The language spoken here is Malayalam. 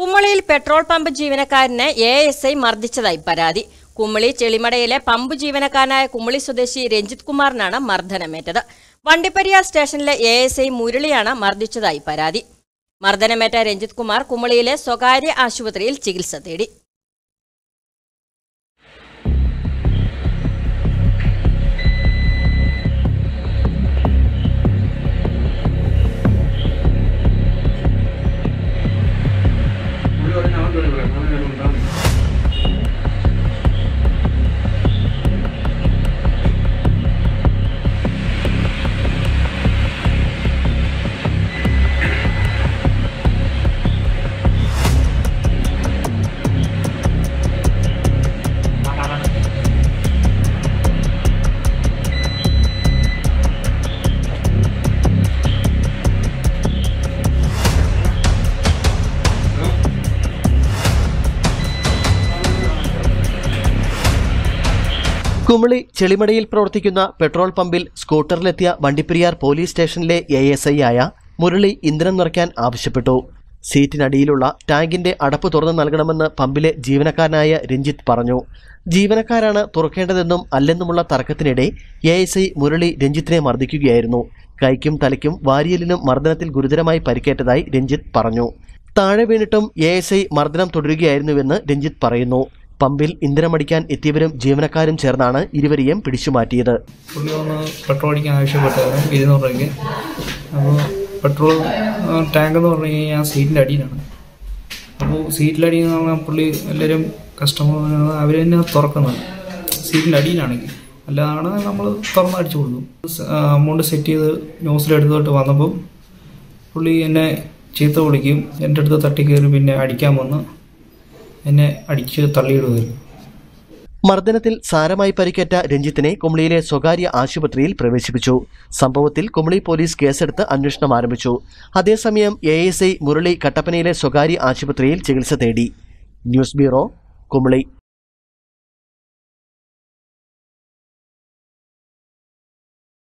കുമളിയിൽ പെട്രോൾ പമ്പ് ജീവനക്കാരനെ എ എസ് ഐ മർദ്ദിച്ചതായി പരാതി കുമളി ചെളിമടയിലെ പമ്പ് ജീവനക്കാരനായ കുമളി സ്വദേശി രഞ്ജിത് കുമാറിനാണ് മർദ്ദനമേറ്റത് വണ്ടിപ്പെരിയാർ സ്റ്റേഷനിലെ എ എസ് ഐ മുരളിയാണ് മർദ്ദിച്ചതായി പരാതി മർദ്ദനമേറ്റ രഞ്ജിത് കുമാർ കുമളിയിലെ സ്വകാര്യ ആശുപത്രിയിൽ ചികിത്സ തേടി പുള്ളി പറഞ്ഞ അവൻ തൊഴിൽ പറയാം അവൻ ഞാൻ ഉണ്ടാകും കുമളി ചെളിമടയിൽ പ്രവർത്തിക്കുന്ന പെട്രോൾ പമ്പിൽ സ്കൂട്ടറിലെത്തിയ വണ്ടിപ്പെരിയാർ പോലീസ് സ്റ്റേഷനിലെ എ എസ് ഐ ആയ മുരളി ഇന്ധനം നിറയ്ക്കാൻ ആവശ്യപ്പെട്ടു സീറ്റിനടിയിലുള്ള ടാങ്കിന്റെ അടപ്പ് തുറന്നു നൽകണമെന്ന് പമ്പിലെ ജീവനക്കാരനായ രഞ്ജിത്ത് പറഞ്ഞു ജീവനക്കാരാണ് തുറക്കേണ്ടതെന്നും അല്ലെന്നുമുള്ള തർക്കത്തിനിടെ എ എസ് ഐ മുരളി രഞ്ജിത്തിനെ മർദ്ദിക്കുകയായിരുന്നു കൈക്കും തലയ്ക്കും വാരിയലിനും മർദ്ദനത്തിൽ ഗുരുതരമായി പരിക്കേറ്റതായി രഞ്ജിത്ത് പറഞ്ഞു താഴെ വീണിട്ടും എ എസ് ഐ മർദ്ദനം തുടരുകയായിരുന്നുവെന്ന് രഞ്ജിത്ത് പറയുന്നു പമ്പിൽ ഇന്ധനമടിക്കാൻ എത്തിയവരും ജീവനക്കാരും ചേർന്നാണ് ഇരുവരെയും പിടിച്ചുമാറ്റിയത് പുള്ളി വന്ന് പെട്രോൾ അടിക്കാൻ ആവശ്യപ്പെട്ടായിരുന്നു ഇരുന്നൂറ് രൂപയ്ക്ക് അപ്പോൾ പെട്രോൾ ടാങ്ക് എന്ന് പറഞ്ഞു കഴിഞ്ഞാൽ ആ സീറ്റിൻ്റെ അടിയിലാണ് അപ്പോൾ സീറ്റിൻ്റെ അടിയിൽ എന്ന് പറഞ്ഞാൽ പുള്ളി എല്ലാവരും കസ്റ്റമർ അവർ തന്നെ തുറക്കുന്നത് സീറ്റിൻ്റെ അടിയിലാണെങ്കിൽ അല്ലാതെ നമ്മൾ തുറന്ന് അടിച്ചു കൊടുക്കും അമൗണ്ട് സെറ്റ് ചെയ്ത് ന്യൂസിലെടുത്തോട്ട് വന്നപ്പോൾ പുള്ളി എന്നെ ചീത്ത വിളിക്കും എൻ്റെ അടുത്ത് തട്ടി കയറി പിന്നെ അടിക്കാൻ വന്ന് എന്നെ അടിച്ച് തള്ളിയിടുമായിരുന്നു മർദ്ദനത്തിൽ സാരമായി പരിക്കേറ്റ രഞ്ജിത്തിനെ കുമളിയിലെ സ്വകാര്യ ആശുപത്രിയിൽ പ്രവേശിപ്പിച്ചു സംഭവത്തിൽ കുമളി പോലീസ് കേസെടുത്ത് അന്വേഷണം ആരംഭിച്ചു അതേസമയം എ എസ് ഐ മുരളി കട്ടപ്പനയിലെ സ്വകാര്യ ആശുപത്രിയിൽ ചികിത്സ തേടി ന്യൂസ് ബ്യൂറോ കുമളി